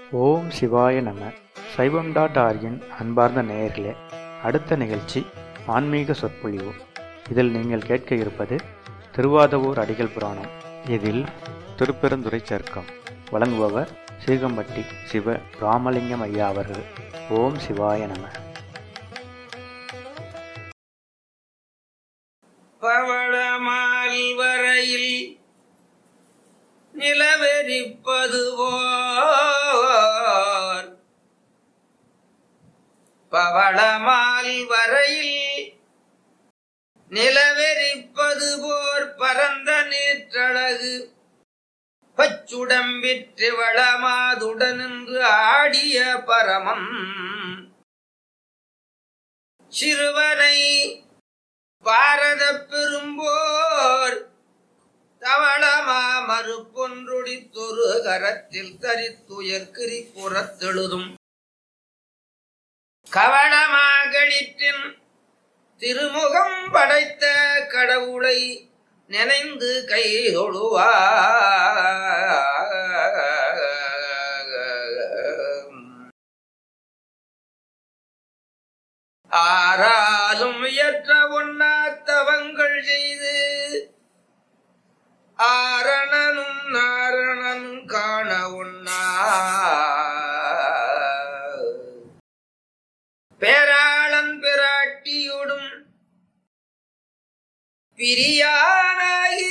ஓம் சிவாய நம சைவம் டாட் ஆர்கின் அன்பார்ந்த நேயர்களே அடுத்த நிகழ்ச்சி ஆன்மீக சொற்பொழிவு இதில் நீங்கள் கேட்க இருப்பது திருவாதவூர் அடிகள் புராணம் இதில் திருப்பெருந்துறை சர்க்கம் வழங்குபவர் சீகம்பட்டி சிவ ராமலிங்கம் ஐயா அவர்கள் ஓம் சிவாய நம பவளமால் வரையில் நிலவெறிப்பது போர் பவளமால் வரையில் நிலவெறிப்பது போர் பரந்த நேற்றழகு பச்சுடம்பிற்று வளமாதுடனின்று ஆடிய பரமம் சிறுவனை பாரத பெரும்போர் தவளமா மறுப்பொன்றொடித்தொரு கரத்தில் தரித்துயர்கிரி புறத்தெழுதும் கவளமாகளிற்றின் திருமுகம் படைத்த கடவுளை நினைந்து கை ஆறாலும் இயற்ற ஒன்னாத்தவங்கள் செய்து ஆரணனும் நாரணனும் காண ஒன்னா பேராளன் பிராட்டியோடும் பிரியானாகி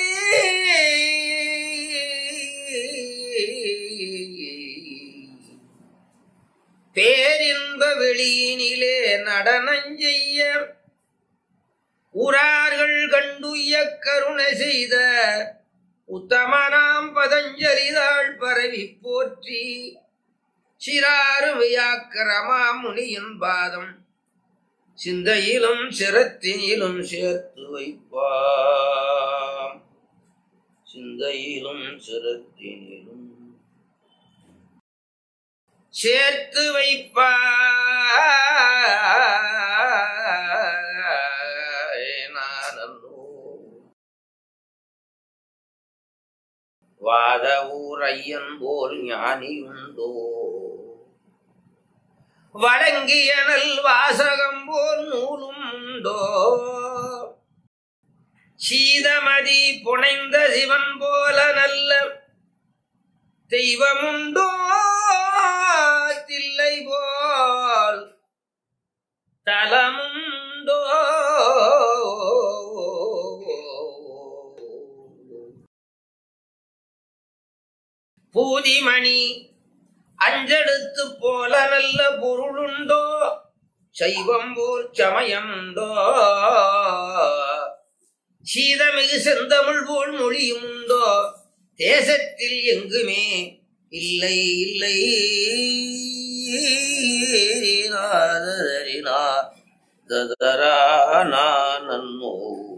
பேரின்ப வெளியினிலே நடனஞ்செய்ய உரார்கள் கண்டுய கருணை செய்த உத்தமனாம் பதஞ்சலிதாள் பரவி போற்றி சிறாறு வியாக்கிரமா முனியின் பாதம் சிந்தையிலும் சிரத்தினிலும் சேர்த்து வைப்பாம் சிந்தையிலும் சிரத்தினிலும் சேர்த்து வைப்பா வாத ஊர் ஐயன் போல் ஞானியுண்டோ வழங்கியனல் வாசகம் போல் நூலும் உண்டோ சீதமதி புனைந்த சிவன் போல நல்ல தெய்வமுண்டோ தில்லை போல் தலமுண்டோ பூதிமணி அஞ்செடுத்து போல நல்ல பொருளுண்டோ சைவம் போல் சமயம் உண்டோ சீதமிகு செந்தமிழ் போல் மொழியும் உண்டோ தேசத்தில் எங்குமே இல்லை இல்லை நாதரினா ததரா நன்னோ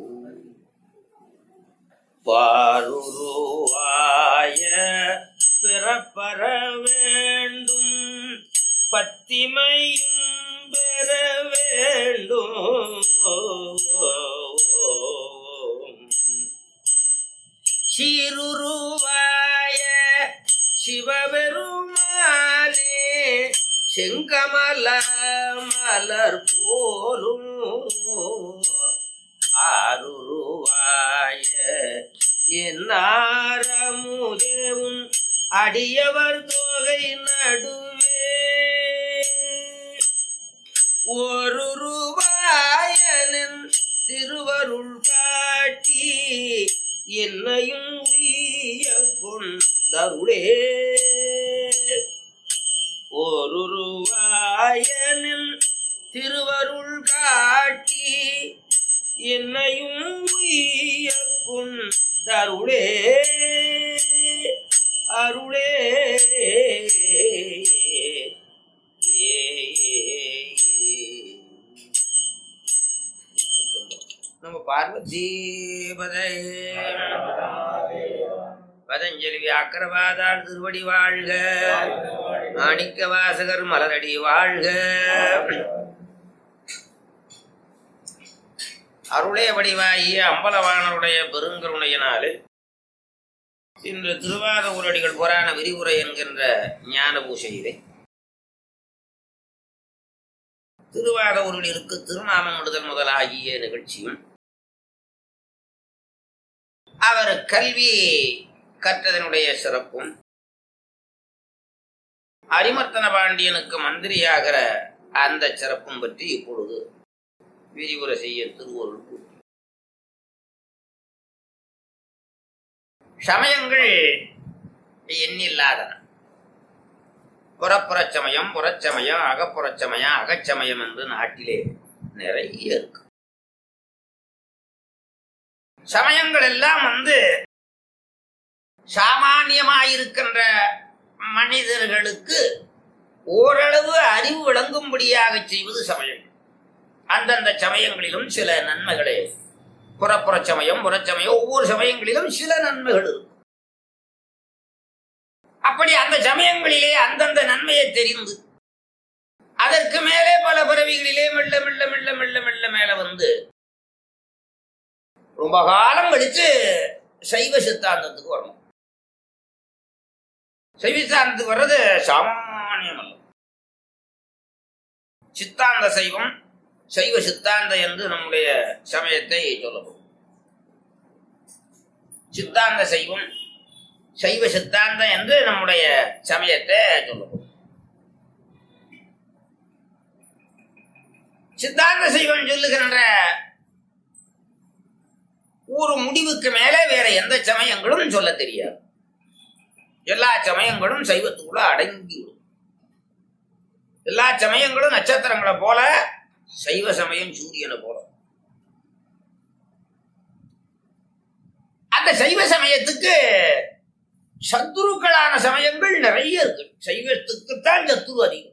பாருருவாய பிறப்பற வேண்டும் பத்திமையும் பெற வேண்டும் சீருருவாய சிவபெருமானே செங்கமல மலர் போலும் ஆருருவாய என்னாரமுதேவும் அடியவர் தொகை நடுவே ஒரு ரூபாயனின் திருவருள் காட்டி என்னையும் உய்ய கொண்டருளே ஒரு ரூபாயனின் திருவருள் காட்டி என்னையும் உய்ய கொண்டருளே அருளே நம்ம பார்வதி பதஞ்சலி வியாக்கரவாதாள் திருவடி வாழ்க மாணிக்க வாசகர் மலரடி வாழ்க அருளே வடிவாகிய அம்பலவாணருடைய பெருங்கருணையினாலே இன்று திருவாத ஊரடிகள் புராண விரிவுரை என்கின்ற ஞான பூசையிலே திருவாத ஊரடிகளுக்கு திருநாமம் விடுதல் முதலாகிய நிகழ்ச்சியும் அவர் கல்வி கற்றதனுடைய சிறப்பும் அரிமர்த்தன பாண்டியனுக்கு மந்திரியாகிற அந்த சிறப்பும் பற்றி இப்பொழுது விரிவுரை செய்ய திருவருள் கூட்டி சமயங்கள் எண்ணில்லாதன புறப்புறச் சமயம் புறச்சமயம் அகப்புறச் சமயம் அகச்சமயம் என்று நாட்டிலே நிறைய இருக்கு சமயங்கள் எல்லாம் வந்து சாமானியமாயிருக்கின்ற மனிதர்களுக்கு ஓரளவு அறிவு விளங்கும்படியாக செய்வது சமயம் அந்தந்த சமயங்களிலும் சில நன்மைகளே புறப்புற சமயம் புறச்சமயம் ஒவ்வொரு சமயங்களிலும் சில நன்மைகள் இருக்கும் அப்படி அந்த சமயங்களிலே அந்தந்த நன்மையை தெரிந்து அதற்கு மேலே பல பிறவிகளிலே மெல்ல மெல்ல மெல்ல மெல்ல மெல்ல மேல வந்து ரொம்ப காலம் கழிச்சு சைவ சித்தாந்தத்துக்கு வரணும் சைவ சித்தாந்தத்துக்கு வர்றது சாமானியம் அல்ல சித்தாந்த சைவம் சைவ சித்தாந்த என்று நம்முடைய சமயத்தை சொல்லப்படும் சித்தாந்த சைவம் சைவ சித்தாந்தம் என்று நம்முடைய சமயத்தை சொல்லப்படும் சித்தாந்த சைவம் சொல்லுகின்ற ஒரு முடிவுக்கு மேலே வேற எந்த சமயங்களும் சொல்ல தெரியாது எல்லா சமயங்களும் சைவத்துக்குள்ள அடங்கிவிடும் எல்லா சமயங்களும் நட்சத்திரங்களை போல சைவ சமயம் சூரியனை போல அந்த சைவ சமயத்துக்கு சத்துருக்களான சமயங்கள் நிறைய இருக்கு சைவத்துக்குத்தான் சத்துரு அதிகம்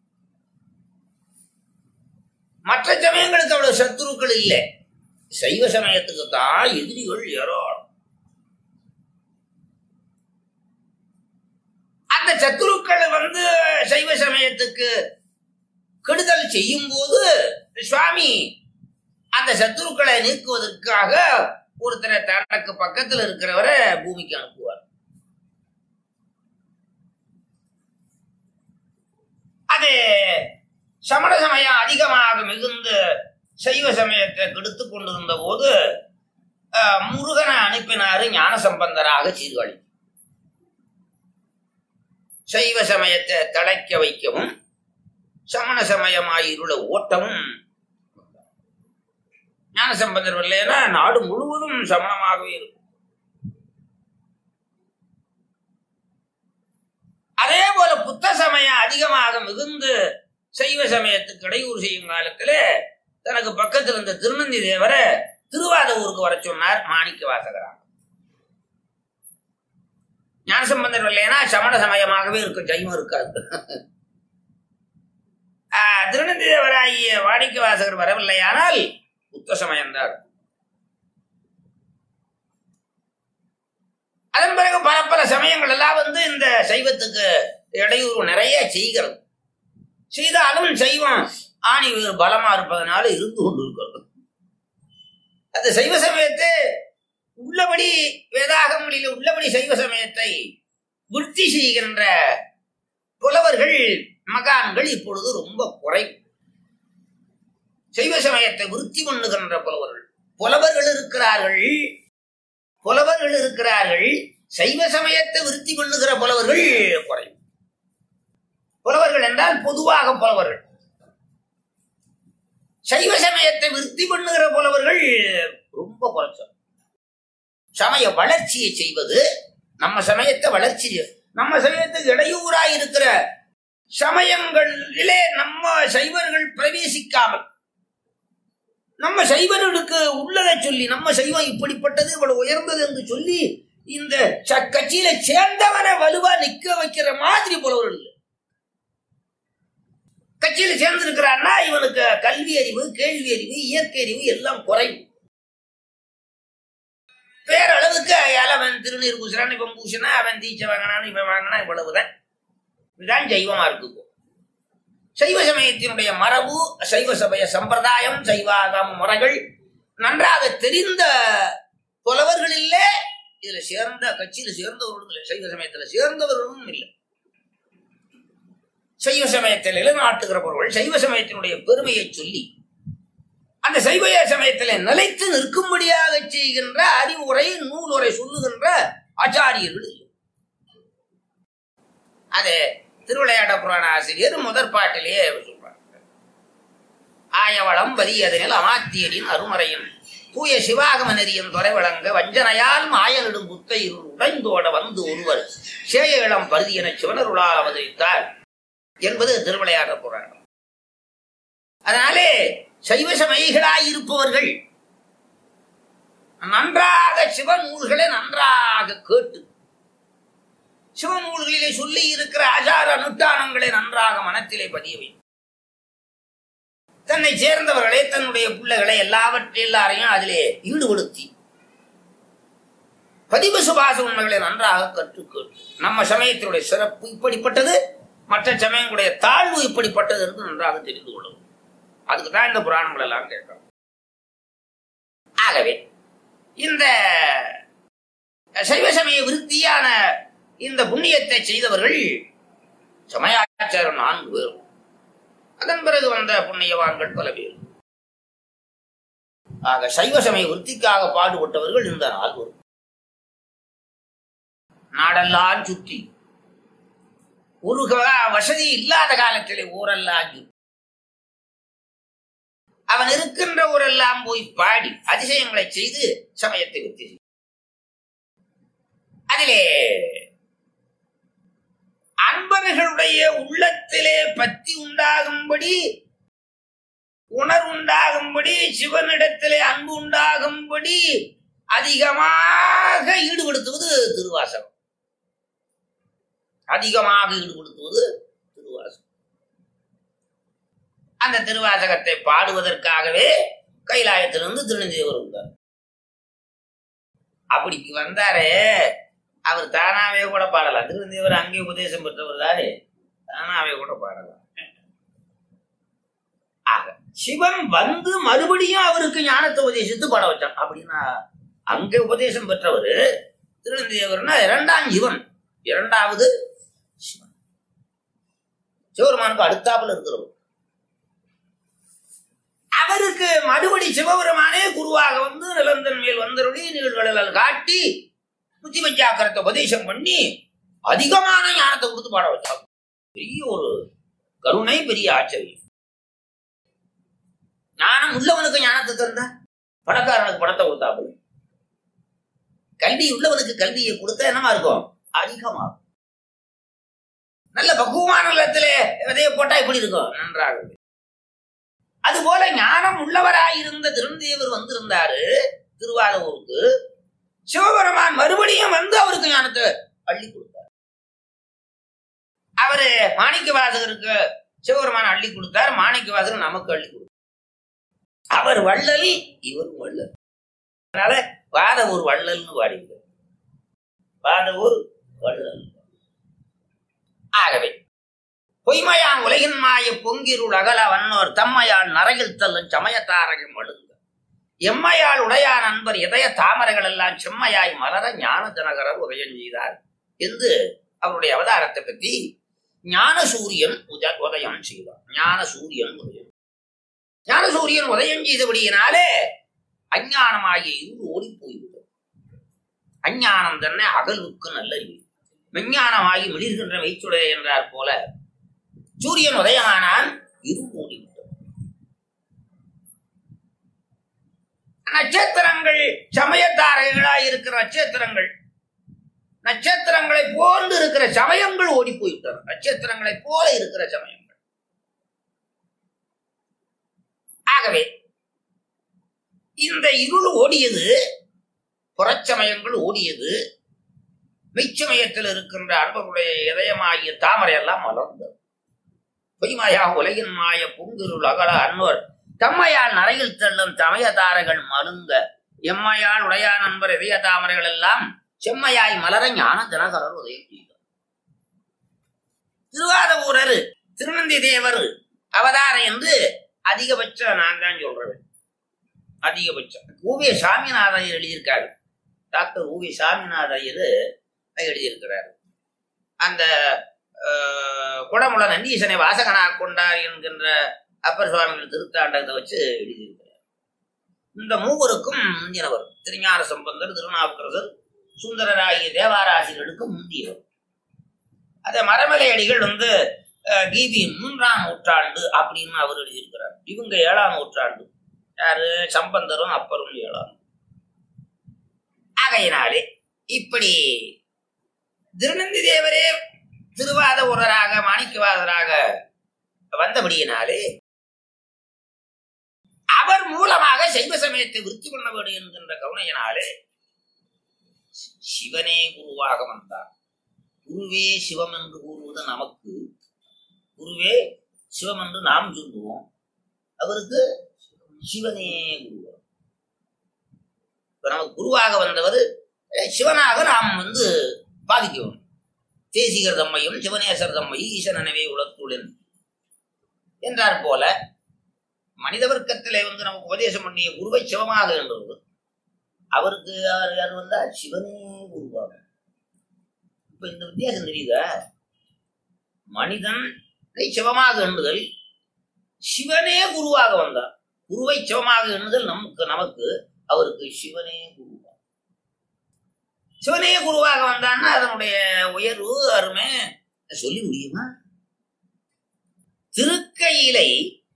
மற்ற சமயங்களுக்கு அவ்வளவு சத்துருக்கள் இல்லை சைவ சமயத்துக்கு தான் எதிரிகள் ஏராளம் அந்த சத்துருக்கள் வந்து சைவ சமயத்துக்கு கெடுதல் செய்யும் போது சுவாமி அந்த சத்துருக்களை நீக்குவதற்காக ஒருத்தரை தனக்கு பக்கத்தில் இருக்கிறவரை பூமிக்கு அனுப்புவார் அது சமண சமயம் அதிகமாக மிகுந்து சைவ சமயத்தை கெடுத்து கொண்டிருந்த போது அஹ், முருகனை அனுப்பினாரு ஞான சம்பந்தராக சீர்காழி சைவ சமயத்தை தழைக்க வைக்கவும் சமண சமயமாயிருள ஓட்டமும் ஞான சம்பந்தர் இல்லைன்னா நாடு முழுவதும் சமணமாகவே இருக்கும் அதே போல புத்த சமயம் அதிகமாக மிகுந்து சைவ சமயத்துக்கு இடையூறு செய்யும் காலத்துல தனக்கு பக்கத்தில் இருந்த திருநந்தி தேவரை திருவாத ஊருக்கு வர சொன்னார் மாணிக்க வாசகராக ஞானசம்பந்தர் இல்லைன்னா சமண சமயமாகவே இருக்கும் ஜெயமும் இருக்காது ஆஹ், திருநந்தி தேவராகிய வாடிக்கை வாசகர் வரவில்லையானால் புத்த சமயம்தான் இருக்கும். அதன் பிறகு பல பல சமயங்கள் எல்லாம் வந்து இந்த சைவத்துக்கு இடையூறு நிறைய செய்கிறது செய்தாலும் சைவம் ஆணி வேறு பலமா இருப்பதனால இருந்து கொண்டு இருக்கிறது அந்த சைவ சமயத்தை உள்ளபடி வேதாகமொழியில உள்ளபடி சைவ சமயத்தை விருத்தி செய்கின்ற புலவர்கள் மகான்கள் இப்பொழுது ரொம்ப குறை சைவ சமயத்தை விருத்தி பண்ணுகின்ற புலவர்கள் புலவர்கள் இருக்கிறார்கள் புலவர்கள் இருக்கிறார்கள் சைவ சமயத்தை விருத்தி பண்ணுகிற புலவர்கள் குறை புலவர்கள் என்றால் பொதுவாக புலவர்கள் சைவ சமயத்தை விருத்தி பண்ணுகிற புலவர்கள் ரொம்ப குறைச்சல் சமய வளர்ச்சியை செய்வது நம்ம சமயத்தை வளர்ச்சி நம்ம சமயத்துக்கு இடையூறாய் இருக்கிற சமயங்களிலே நம்ம சைவர்கள் பிரவேசிக்காமல் நம்ம சைவர்களுக்கு உள்ளதை சொல்லி நம்ம சைவம் இப்படிப்பட்டது இவ்வளவு உயர்ந்தது என்று சொல்லி இந்த ச- கட்சியில சேர்ந்தவனை வலுவா நிக்க வைக்கிற மாதிரி புலவர்கள் இல்லை கட்சியில சேர்ந்திருக்கிறான்னா இவனுக்கு கல்வி அறிவு கேள்வி அறிவு இயற்கை அறிவு எல்லாம் குறைவு பேரளவுக்கு அயால அவன் திருநீர் பூசுறான் இவன் பூசினா அவன் தீச்சை வாங்கினான் இவன் வாங்கினா இவ்வளவுதான் இதுதான் ஜெய்வமா இருக்கு இப்போ. சைவ சமயத்தினுடைய மரபு சைவ சமய சம்பிரதாயம் சைவாகம முறைகள் நன்றாக தெரிந்த புலவர்களிலே இதுல சேர்ந்த கட்சியில சேர்ந்தவர்களும் இல்லை சைவ சமயத்துல சேர்ந்தவர்களும் இல்லை சைவ சமயத்தில் நிலைநாட்டுகிறவர்கள் சைவ சமயத்தினுடைய பெருமையை சொல்லி அந்த சைவ சமயத்தில் நிலைத்து நிற்கும்படியாக செய்கின்ற அறிவுரை நூலுரை சொல்லுகின்ற ஆச்சாரியர்கள் இல்லை அது திருவிளையாட புராண ஆசிரியர் முதற் பாட்டிலேயே சொல்றார் ஆயவளம் வலியதனில் அமாத்தியரின் அருமறையும் தூய சிவாகம நெறியின் துறை வழங்க வஞ்சனையால் மாயலிடும் புத்தை உடைந்தோட வந்து ஒருவர் சேய இளம் பருதியன சிவனருளால் அவதரித்தார் என்பது திருவிளையாட புராணம் அதனாலே சைவ சமயிகளாய் இருப்பவர்கள் நன்றாக சிவநூல்களை நன்றாக கேட்டு சிவநூல்களிலே சொல்லி இருக்கிற ஆச்சார அனுஷ்டானங்களை நன்றாக மனத்திலே பதிய வேண்டும் தன்னை சேர்ந்தவர்களை தன்னுடைய பிள்ளைகளை எல்லாவற்றை எல்லாரையும் அதிலே ஈடுபடுத்தி பதிவு சுபாச உண்மைகளை நன்றாக கற்றுக்கொண்டு நம்ம சமயத்தினுடைய சிறப்பு இப்படிப்பட்டது மற்ற சமயங்களுடைய தாழ்வு இப்படிப்பட்டது என்று நன்றாக தெரிந்து கொள்ளும் அதுக்கு தான் இந்த புராணங்கள் எல்லாம் கேட்கணும் ஆகவே இந்த சைவ சமய விருத்தியான இந்த புண்ணியத்தை செய்தவர்கள் சமயாச்சாரம் நான்கு பேர் அதன் பிறகு வந்த புண்ணியவான்கள் பல பேர் ஆக சைவ சமய விருத்திக்காக பாடுபட்டவர்கள் இந்த நால்வர் நாடெல்லாம் சுற்றி ஒரு க- வசதி இல்லாத காலத்திலே ஊரெல்லாம் சுற்றி அவன் இருக்கின்ற ஊரெல்லாம் போய் பாடி அதிசயங்களை செய்து சமயத்தை விருத்தி செய்தான். அதிலே அன்பர்களுடைய உள்ளத்திலே பத்தி உண்டாகும்படி உணர்வுண்டாகும்படி சிவனிடத்திலே அன்பு உண்டாகும்படி அதிகமாக ஈடுபடுத்துவது திருவாசகம் அதிகமாக ஈடுபடுத்துவது திருவாசகம் அந்த திருவாசகத்தை பாடுவதற்காகவே கைலாயத்திலிருந்து திருநெல்வேலி வந்தார் அப்படி வந்தாரே அவர் தானாவே கூட பாடலாம் திருநெல்வேலி அங்கே உபதேசம் பெற்றவர் தானே தானாவே கூட பாடலாம் ஆக சிவன் வந்து மறுபடியும் அவருக்கு ஞானத்தை உபதேசித்து பாட வச்சான் அப்படின்னா அங்கே உபதேசம் பெற்றவர் திருநெல்வேலினா இரண்டாம் சிவன் இரண்டாவது சிவன் சிவபெருமானுக்கு அடுத்தாப்புல இருக்கிறவர் அவருக்கு மறுபடி சிவபெருமானே குருவாக வந்து நிலந்தன் மேல் வந்தருளி நீழ்களில் காட்டி புத்தி பஞ்சாக்கரத்தை உபதேசம் பண்ணி அதிகமான ஞானத்தை கொடுத்து பாட வச்சாங்க பெரிய ஒரு கருணை பெரிய ஆச்சரியம் ஞானம் உள்ளவனுக்கு ஞானத்தை தந்த பணக்காரனுக்கு பணத்தை கொடுத்தாப்புல கல்வி உள்ளவனுக்கு கல்வியை கொடுத்தா என்னமா இருக்கும் அதிகமாகும் நல்ல பக்குவமான நிலத்திலே விதைய போட்டா எப்படி இருக்கும் நன்றாக இருக்கும். அதுபோல ஞானம் உள்ளவராயிருந்த திருந்தேவர் வந்திருந்தாரு திருவாரூருக்கு சிவபெருமான் மறுபடியும் வந்து அவருக்கு ஞானத்தை அள்ளி கொடுத்தார் அவரு மாணிக்க வாசகருக்கு சிவபெருமான் அள்ளி கொடுத்தார் மாணிக்க வாசகர் நமக்கு அள்ளி கொடுத்தார் அவர் வள்ளல் இவர் வள்ளல் அதனால வாத ஒரு வள்ளல்னு பாடிக்கிறார் வாத ஒரு வள்ளல் ஆகவே பொய்மையான் உலகின் மாய பொங்கிருள் அகல வன்னோர் தம்மையால் நரையில் தள்ளும் சமயத்தாரகம் அழுங்க எம்மையால் உடையான் அன்பர் இதய தாமரைகள் எல்லாம் செம்மையாய் மலர ஞான ஜனகரர் உதயம் செய்தார் என்று அவருடைய அவதாரத்தை பற்றி ஞான சூரியன் உத- உதயம் செய்தார் ஞான சூரியன் உதயம் ஞான சூரியன் உதயம் செய்தபடியினாலே அஞ்ஞானமாகிய இருள் ஓடி போய்விடும் அஞ்ஞானம் தன்னை அகல்வுக்கு நல்லறிவு விஞ்ஞானமாகி மிளிர்கின்ற மெய்ச்சுடைய என்றார் போல சூரியன் உதயமானால் இருள் ஓடிவிடும் நட்சத்திரங்கள் சமயத்தாரைகளாய் இருக்கிற நட்சத்திரங்கள் நட்சத்திரங்களை போன்று இருக்கிற சமயங்கள் ஓடி போய்விட்டன நட்சத்திரங்களை போல இருக்கிற சமயங்கள் ஆகவே இந்த இருள் ஓடியது புறச்சமயங்கள் ஓடியது மெய்ச்சமயத்தில் இருக்கின்ற அன்பருடைய இதயமாகிய தாமரை எல்லாம் மலர்ந்தது பொய்மாயா உலகின் மாய பூங்கிருள் அகல அன்னோர் தம்மையால் நரையில் தள்ளும் தமயதாரைகள் மலுங்க எம்மையால் உடையா நண்பர் இதய தாமரைகள் எல்லாம் செம்மையாய் மலர ஞான தினகரர் உதயம் செய்தார் திருவாதவூரர் திருநந்தி தேவர் அவதாரம் என்று அதிகபட்சம் நான் தான் சொல்றேன் அதிகபட்சம் ஓவிய சாமிநாதன் எழுதியிருக்காரு டாக்டர் ஊவி சாமிநாத ஐயர் எழுதியிருக்கிறார் அந்த ஆஹ், குடமுள நந்தீசனை வாசகனாக கொண்டார் என்கின்ற அப்பர் சுவாமிகள் திருத்தாண்டகத்தை வச்சு எழுதியிருக்கிறார் இந்த மூவருக்கும் முந்தினவர் திருஞான சம்பந்தர் திருநாவுக்கரசர் சுந்தரராகிய தேவாராசிரியர்களுக்கு முந்தியவர் அத மரமலை அடிகள் வந்து அஹ், கிபி மூன்றாம் நூற்றாண்டு அப்படின்னு அவர் எழுதியிருக்கிறார் இவங்க ஏழாம் நூற்றாண்டு யாரு சம்பந்தரும் அப்பரும் ஏழாம் ஆகையினாலே இப்படி திருநந்தி தேவரே திருவாத உரராக மாணிக்கவாதராக வந்தபடியினாலே அவர் மூலமாக சைவ சமயத்தை விருத்தி பண்ண வேண்டும் என்கின்ற கருணையினாலே சிவனே குருவாக வந்தார் குருவே சிவம் என்று கூறுவது நமக்கு குருவே சிவம் என்று நாம் சொல்லுவோம் அவருக்கு சிவனே குருவா இப்ப நமக்கு குருவாக வந்தவர் அஹ், சிவனாக நாம் வந்து பாதிக்கணும் தேசிகர் தம்மையும் சிவனேசர் தம்மை ஈசனனவே உலத்துடன் என்றார் போல மனித வர்க்கத்திலே வந்து நமக்கு உபதேசம் பண்ணிய குருவை சிவமாக என்றது அவருக்கு யார் யார் வந்தா சிவனே குருவாக இப்ப இந்த வித்தியாசம் தெரியுதா மனிதன் சிவமாக எண்ணுதல் சிவனே குருவாக வந்தார் குருவை சிவமாக எண்ணுதல் நமக்கு நமக்கு அவருக்கு சிவனே குருவா சிவனே குருவாக வந்தான்னா அதனுடைய உயர்வு அருமை சொல்லி முடியுமா திருக்கையிலை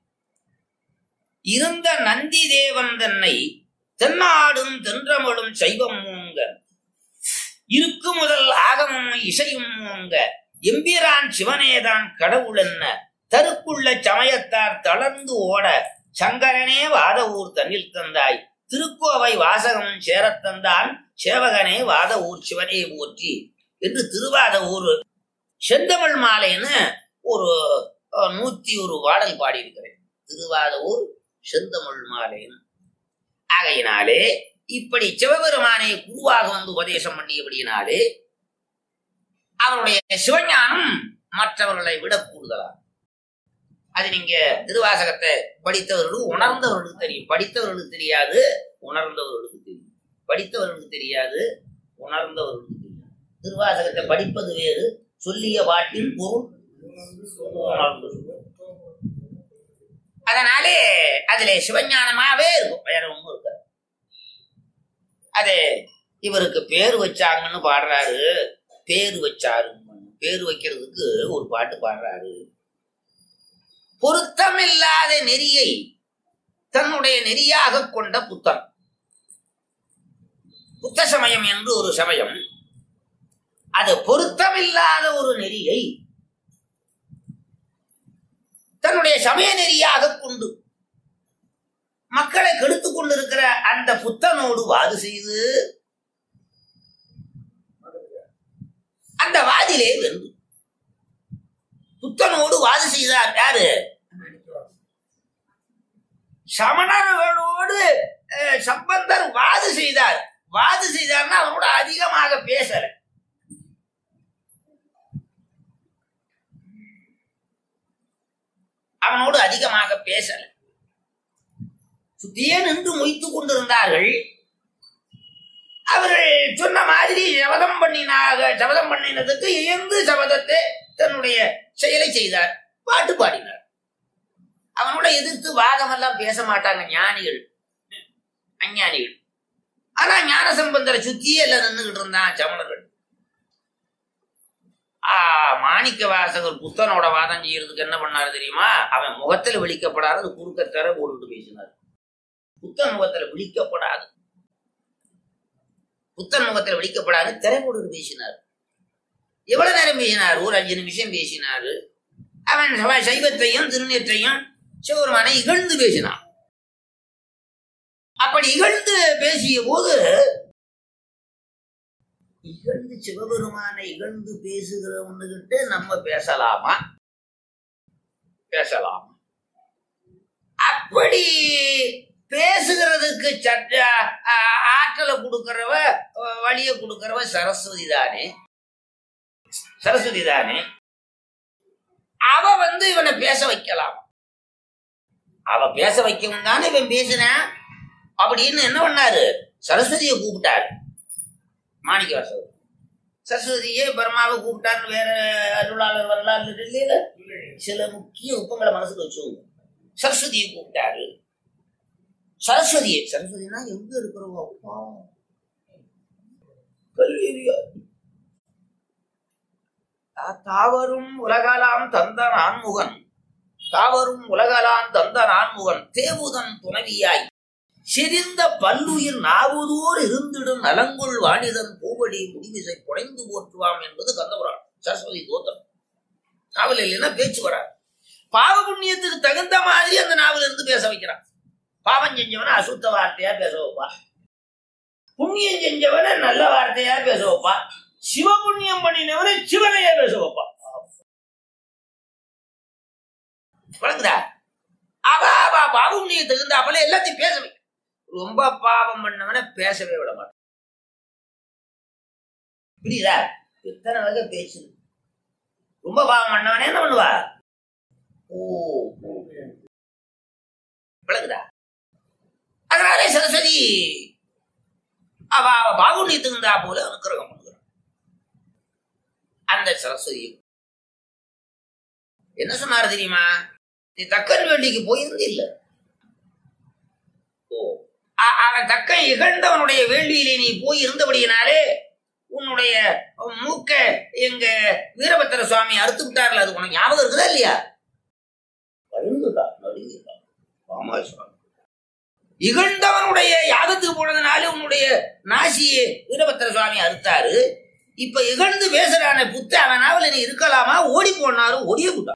இருந்த நந்தி தேவன் தன்னை தென்னாடும் தென்றமடும் சைவம் மூங்க இருக்கு முதல் ஆகமும் இசையும் மூங்க எம்பிரான் சிவனேதான் கடவுள் என்ன தருக்குள்ள சமயத்தார் தளர்ந்து ஓட சங்கரனே வாத ஊர் தன்னில் தந்தாய் திருக்கோவை வாசகம் சேரத் தந்தான் சேவகனே வாத ஊர் சிவனே போற்றி என்று திருவாத ஊர் செந்தமிழ் மாலைன்னு ஒரு அஹ், நூத்தி ஒரு பாடல் பாடியிருக்கிறேன் திருவாத ஊர் செந்தமிழ் மாலைன்னு ஆகையினாலே இப்படி சிவபெருமானை குருவாக வந்து உபதேசம் பண்ணியபடியினாலே அவருடைய சிவஞானம் மற்றவர்களை விட கூடுதலா அது நீங்க திருவாசகத்தை படித்தவர்களுக்கு உணர்ந்தவர்களுக்கு தெரியும் படித்தவர்களுக்கு தெரியாது உணர்ந்தவர்களுக்கு தெரியும் படித்தவர்களுக்கு தெரியாது உணர்ந்தவர்களுக்கு தெரியும் திருவாசகத்தை படிப்பது வேறு சொல்லிய பாட்டின் பொருள் உணர்ந்து சொல்வது. அதனாலே அதுல சிவஞானமாவே இருக்கும் வேற ஒண்ணும் இருக்காது அது இவருக்கு பேர் வச்சாங்கன்னு பாடுறாரு பேர் வச்சாரு பேர் வைக்கிறதுக்கு ஒரு பாட்டு பாடுறாரு பொருத்தமில்லாத நெறியை தன்னுடைய நெறியாக கொண்ட புத்தன் புத்த சமயம் என்று ஒரு சமயம் அது பொருத்தமில்லாத ஒரு நெறியை தன்னுடைய சமய நெறியாக கொண்டு மக்களை கெடுத்துக் கொண்டிருக்கிற அந்த புத்தனோடு வாது செய்து அந்த வாதிலே வென்று புத்தனோடு வாது செய்தார் யாரு சமணர்களோடு அஹ், சம்பந்தர் வாது செய்தார் வாது செய்தார்னா அவனோட அதிகமாக பேசல அவனோடு அதிகமாக பேசல சுத்தியே நின்று மொய்த்துக் கொண்டிருந்தார்கள் அவர்கள் சொன்ன மாதிரி சபதம் பண்ணினாக சபதம் பண்ணினதுக்கு இயந்து சபதத்தை தன்னுடைய செயலை செய்தார் பாட்டு பாடினார் அவனோட எதிர்த்து வாதமெல்லாம் பேச மாட்டாங்க ஞானிகள் அஞ்ஞானிகள் ஆனா ஞான சம்பந்தரை சுத்தியே எல்லாம் நின்றுகிட்டு இருந்தான் சமணர்கள் ஆ, மாணிக்க வாசகர் புத்தனோட வாதம் செய்யறதுக்கு என்ன பண்ணாரு தெரியுமா அவன் முகத்துல விழிக்கப்படாது குறுக்க தர போட்டுட்டு பேசினார் புத்தன் முகத்துல விழிக்கப்படாது புத்தன் முகத்துல விழிக்கப்படாது திரை போட்டுட்டு பேசினார் எவ்வளவு நேரம் பேசினார் ஒரு அஞ்சு நிமிஷம் பேசினாரு அவன் சவ- சைவத்தையும் திருநீற்றையும் சிவபெருமானை இகழ்ந்து பேசினான் அப்படி இகழ்ந்து பேசிய போது இகழ்ந்து சிவபெருமானை இகழ்ந்து பேசுகிறவனுகிட்ட நம்ம பேசலாமா பேசலாம் அப்படி பேசுகிறதுக்கு சட்ட ஆ- ஆற்றலை கொடுக்கறவ அஹ், வழியை கொடுக்கறவ சரஸ்வதி தானே சரஸ்வதி தானே அவ வந்து இவனை பேச வைக்கலாம் அவ பேச வைக்கவும் தானே இவன் பேசினான் அப்படின்னு என்ன பண்ணாரு சரஸ்வதியை கூப்பிட்டாரு மாணிக்க வாசகர் சரஸ்வதியே பிரம்மாவை கூப்பிட்டான்னு வேற அருளாளர் வரலாறு இல்லையில சில முக்கிய உப்பங்களை மனசுல வச்சுக்கோங்க சரஸ்வதியை கூப்பிட்டாரு சரஸ்வதியை சரஸ்வதினா எங்க இருக்கிறோம் அப்பா கல்வியா தாவரும் உலகலாம் தந்த நான்முகன் தாவரும் உலகலாம் தந்த நான்முகன் தேவுதன் துணவியாய் சிரிந்த பல்லுயிர் நாவுதோர் இருந்திடும் நலங்குள் வாணிதன் பூவடி முடிவிசை புனைந்து போற்றுவாம் என்பது கந்தபுராணம் சரஸ்வதி தோத்திரம் நாவல் இல்லைன்னா பேச்சு வராது பாவ புண்ணியத்துக்கு தகுந்த மாதிரி அந்த நாவல் இருந்து பேச வைக்கிறான் பாவம் செஞ்சவன அசுத்த வார்த்தையா பேச வைப்பா புண்ணியம் செஞ்சவன நல்ல வார்த்தையா பேச வைப்பா சிவ புண்ணியம் பண்ணினவன சிவனையா பேச வைப்பா வழங்குதா அவ அவ பாவ புண்ணியம் தகுந்தாப்பல எல்லாத்தையும் பேச வை ரொம்ப பாவம் பண்ணவன பேசவே விட மாட்டான் புரியுதா எத்தனை வகை பேசுது ரொம்ப பாவம் பண்ணவனே என்ன பண்ணுவா ஓ ஓ. விளங்குதா அதனாலே சரஸ்வதி அவ அவ பாகுண்யத்துக்கு இருந்தா போல அனுக்கிரகம் பண்ணுகிறான் அந்த சரஸ்வதி என்ன சொன்னாரு தெரியுமா நீ தக்கன் வேண்டிக்கு போயிருந்து இல்ல ஓ அ- அவன் தக்கன் இகழ்ந்தவனுடைய வேள்வியிலே நீ போய் இருந்தபடியினாலே உன்னுடைய மூக்க எங்க வீரபத்திர சுவாமி அறுத்து விட்டார்ல அது உனக்கு ஞாபகம் இருக்குதா இல்லையா பயந்துட்டா நடுங்கிட்டா ஆமா சுவாமி இகழ்ந்தவனுடைய யாகத்துக்கு போனதுனால உன்னுடைய நாசியை வீரபத்திர சுவாமி அறுத்தாரு இப்ப இகழ்ந்து பேசுறான புத்த அவன் நாவல நீ இருக்கலாமா ஓடி போனாரு ஓடியே விட்டான்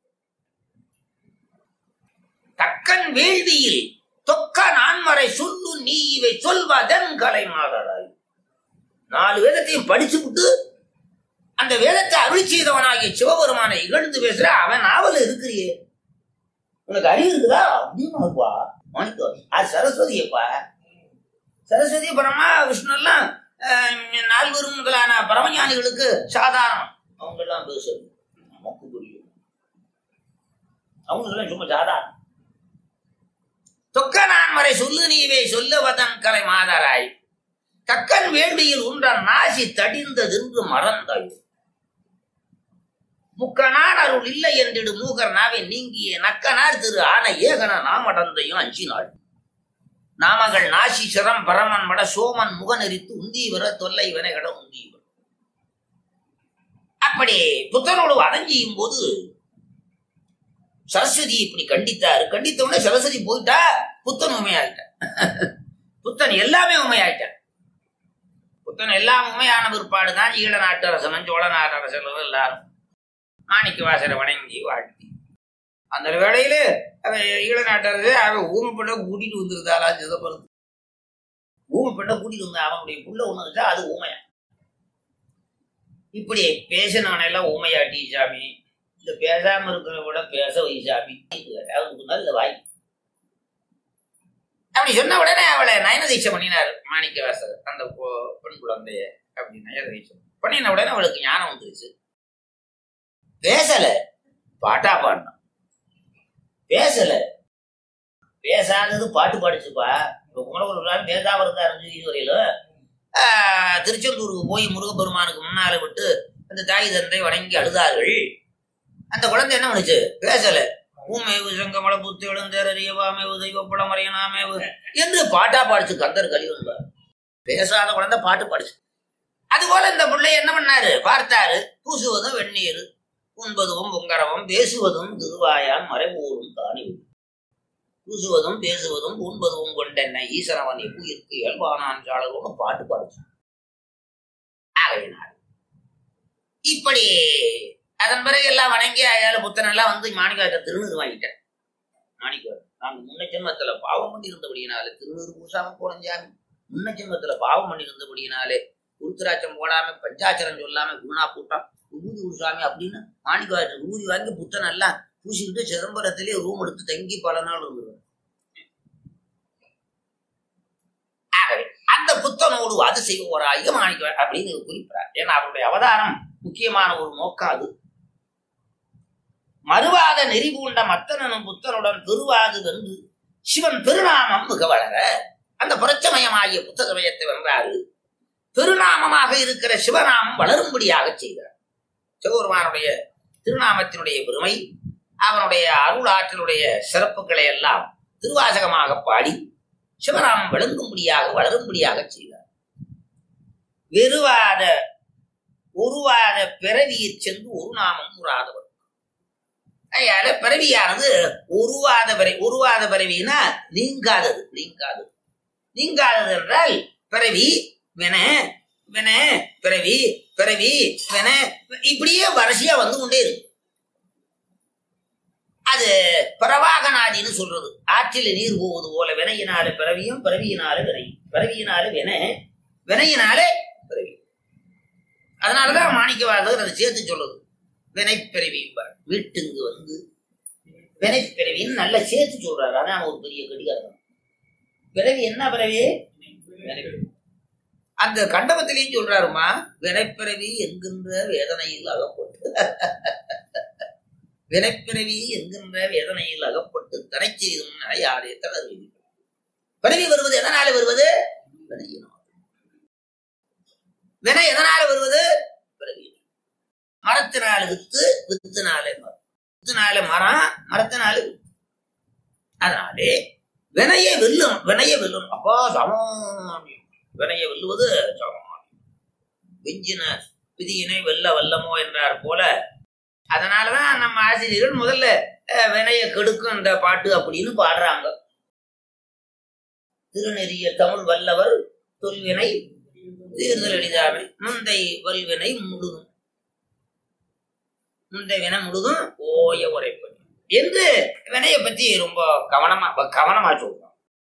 தக்கன் வேள்வியில் தொக்க நான்மறை சொல்லு நீ இவை சொல்வதன் கலை மாதராய் நாலு வேதத்தையும் படிச்சு விட்டு அந்த வேதத்தை அருள் செய்தவனாகிய சிவபெருமானை இகழ்ந்து பேசுற அவன் நாவல் இருக்கிறியே உனக்கு அறிவு இருக்குதா அப்படின்னு இருப்பா மாணிக்கோ அது சரஸ்வதியப்பா சரஸ்வதி பரமா விஷ்ணு எல்லாம் அஹ், நால்வரும் முதலான பரமஞானிகளுக்கு சாதாரணம் அவங்க எல்லாம் பேசுறது நமக்கு புரியும் அவங்களுக்கெல்லாம் சும்மா சாதாரணம் தொக்க நான்மறை சொல்லு நீவே சொல்லுவதன் கலை மாதராய் தக்கன் வேள்வியில் உண்டன் நாசி தடிந்ததென்று மறந்தாய் முக்கனார் அருள் இல்லை என்றிடு மூகர் நாவை நீங்கிய நக்கனார் திரு ஆன ஏகன நாமடந்தையும் அஞ்சினாள் நாமகள் நாசி சிரம் பரமன் மட சோமன் முகநெறித்து உந்தீவர தொல்லை வினைகட உந்தீவர் அப்படி புத்தனோடு வதஞ்சியும் போது சரஸ்வதி இப்படி கண்டித்தாரு கண்டித்த உடனே சரஸ்வதி போயிட்டா புத்தன் உண்மையாயிட்டான் புத்தன் எல்லாமே உண்மையாயிட்டான் புத்தன் எல்லாம் உண்மையான பிற்பாடு தான் ஈழ நாட்டு அரசனும் சோழ நாட்டு அரசனும் எல்லாரும் மாணிக்க வாசரை வணங்கி வாழ்த்தி அந்த வேளையில அவன் ஈழ நாட்டரசு அவன் ஊமை பெண்ணை கூட்டிட்டு வந்திருந்தாளா சிதம்பரத்து ஊமை பெண்ணை கூட்டிட்டு வந்தா அவனுடைய புள்ள ஒண்ணு வச்சா அது ஊமையா இப்படி பேசினவனை எல்லாம் ஊமையாட்டி சாமி இந்த பேசாம இருக்கிற விட பேச வை சாமி அவனுக்கு நல்ல வாய் அப்படி சொன்ன உடனே அவளை நயன தீட்சை பண்ணினார் மாணிக்க வாசகர் அந்த பொ- பெண் குழந்தைய அப்படி நயன தீட்சை பண்ணின உடனே அவளுக்கு ஞானம் வந்துருச்சு பேசல பாட்டா பாடினான் பேசல பேசாதது பாட்டு பாடிச்சுப்பா இப்ப குமரகுரு பேசாம இருந்தாரு இதுவரையிலும் ஆஹ், திருச்செந்தூருக்கு போய் முருகப்பெருமானுக்கு முன்னால விட்டு அந்த தாய் தந்தை வணங்கி அழுதார்கள் அந்த குழந்தை என்ன பண்ணுச்சு பேசல ஊமேவு சங்கமல புத்தி எழுந்தேறியவாமேவு தெய்வப்படம் மறையனாமேவு என்று பாட்டா பாடிச்சு கந்தர் கலி வந்தார் பேசாத குழந்தை பாட்டு பாடிச்சு அதுபோல இந்த பிள்ளை என்ன பண்ணாரு பார்த்தாரு பூசுவதும் வெந்நீர் உண்பதும் பொங்கரவம் பேசுவதும் திருவாயான் மறைபூரும் தானி பூசுவதும் பேசுவதும் உண்பதும் கொண்டென்ன ஈசனவன் எவ்வுயிருக்கு இயல்பானான் சாளரோடு பாட்டு பாடிச்சு ஆகையினார் இப்படி அதன் பிறகு எல்லாம் வணங்கி அயால புத்தன் எல்லாம் வந்து மாணிக்காட்ட திருநீர் வாங்கிட்டேன் மாணிக்க நாங்க முன்ன ஜென்மத்துல பாவம் பண்ணி இருந்தபடியினாலே திருநீர் பூசாம போனோம் சாமி முன்ன ஜென்மத்துல பாவம் பண்ணி இருந்தபடியினாலே உருத்திராட்சம் போடாம பஞ்சாச்சரம் சொல்லாம குணா கூட்டம் விபூதி பூசாமி அப்படின்னு மாணிக்க விபூதி வாங்கி புத்தன் எல்லாம் பூசிக்கிட்டு சிதம்பரத்திலே ரூம் எடுத்து தங்கி பல நாள் இருந்துருவார் ஆகவே அந்த புத்தனோடு அது செய்வோராய மாணிக்க அப்படின்னு குறிப்பிடார் ஏன்னா அவருடைய அவதாரம் முக்கியமான ஒரு நோக்கம் அது மறுவாத நெறிபூண்ட மத்தனனும் புத்தனுடன் பெருவாது வென்று சிவன் பெருநாமம் மிக வளர அந்த புரட்சமயமாகிய புத்த சமயத்தை வென்றாரு பெருநாமமாக இருக்கிற சிவநாமம் வளரும்படியாக செய்தார் சிவபெருமானுடைய திருநாமத்தினுடைய பெருமை அவனுடைய அருள் ஆற்றலுடைய சிறப்புகளை எல்லாம் திருவாசகமாக பாடி சிவநாமம் விளங்கும்படியாக வளரும்படியாக செய்தார் வெறுவாத உருவாத பிறவியைச் சென்று ஒரு நாமம் உறாதவர் அதனால பிறவியானது உருவாத பிறவி உருவாத பிறவினா நீங்காதது நீங்காதது நீங்காதது என்றால் பிறவி வின வின பிறவி பிறவி வின இப்படியே வரிசையா வந்து கொண்டே இருக்கு அது பிரவாகநாதின்னு சொல்றது ஆற்றில் நீர் போவது போல வினையினால பிறவியும் பிறவியினால வினை பிறவியினால வின வினையினால பிறவி அதனாலதான் மாணிக்கவாதகர் அதை சேர்த்து சொல்லுது வினைப்பிறவி வீட்டுக்கு வந்து வினைப்பிறவின்னு நல்லா சேர்த்து சொல்றாரு அதான் ஒரு பெரிய கடிகாரம் பிறவி என்ன பிறவி வினைப்பிறவி. அந்த கண்டபத்திலையும் சொல்றாருமா வினைப்பிறவி என்கின்ற வேதனையில் அகப்பட்டு வினைப்பிறவி என்கின்ற வேதனையில் அகப்பட்டு தடை செய்தும் யாரே தளர் பிறவி வருவது எதனால வருவது வினையினால் வினை எதனால வருவது பிறவி மரத்தினால வித்து வித்துனாலே மரம் வித்துனால மரம் மரத்தினால வித்து அதனாலே வினையை வெல்லும் வினையை வெல்லும் அப்பா சமானியம் வினையை வெல்லுவது சமானியம் விஞ்சின விதியினை வெல்ல வல்லமோ என்றார் போல அதனாலதான் நம்ம ஆசிரியர்கள் முதல்ல அஹ், வினையை கெடுக்கும் இந்த பாட்டு அப்படின்னு பாடுறாங்க திருநெறிய தமிழ் வல்லவர் தொல்வினை தீர்தல் எளிதாமை முந்தை வல்வினை முழுதும் முந்தை வினை முழுதும் ஓய உரைப்பது என்று வினையை பத்தி ரொம்ப கவனமா கவனமா சொல்றோம்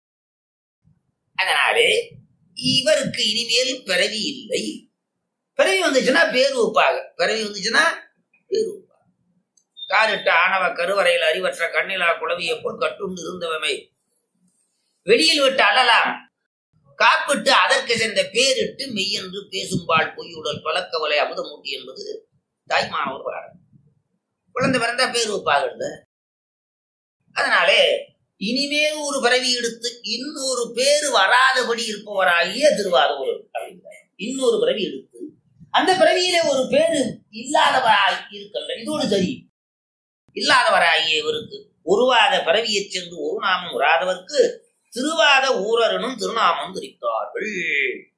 அதனாலே இவருக்கு இனிமேல் பிறவி இல்லை பிறவி வந்துச்சுன்னா பேர் வைப்பாங்க பிறவி வந்துச்சுன்னா பேர் வைப்பாங்க காரிட்ட ஆணவ கருவறையில் அறிவற்ற கண்ணிலா குளவியை போல் கட்டுண்டு இருந்தவமை வெளியில் விட்டு அழலாம் காப்பிட்டு அதற்கு சென்ற பேரிட்டு மெய்யென்று பேசும்பாள் பொய்யுடல் பழக்கவலை அமுதமூட்டி என்பது தாய்மானவர் பாடல் குழந்தை பிறந்தா பேர் வைப்பாங்க அதனாலே இனிமேல் ஒரு பிறவி எடுத்து இன்னொரு பேரு வராதபடி இருப்பவராகிய திருவாரூர் அப்படிங்கிறார் இன்னொரு பிறவி எடுத்து அந்த பிறவியிலே ஒரு பேரு இல்லாதவராய் இருக்கின்ற இதோடு சரி இல்லாதவராகிய இவருக்கு உருவாத பிறவியைச் சென்று ஒரு நாமம் உராதவர்க்கு திருவாத ஊரரனும் திருநாமம் குறித்தார்கள்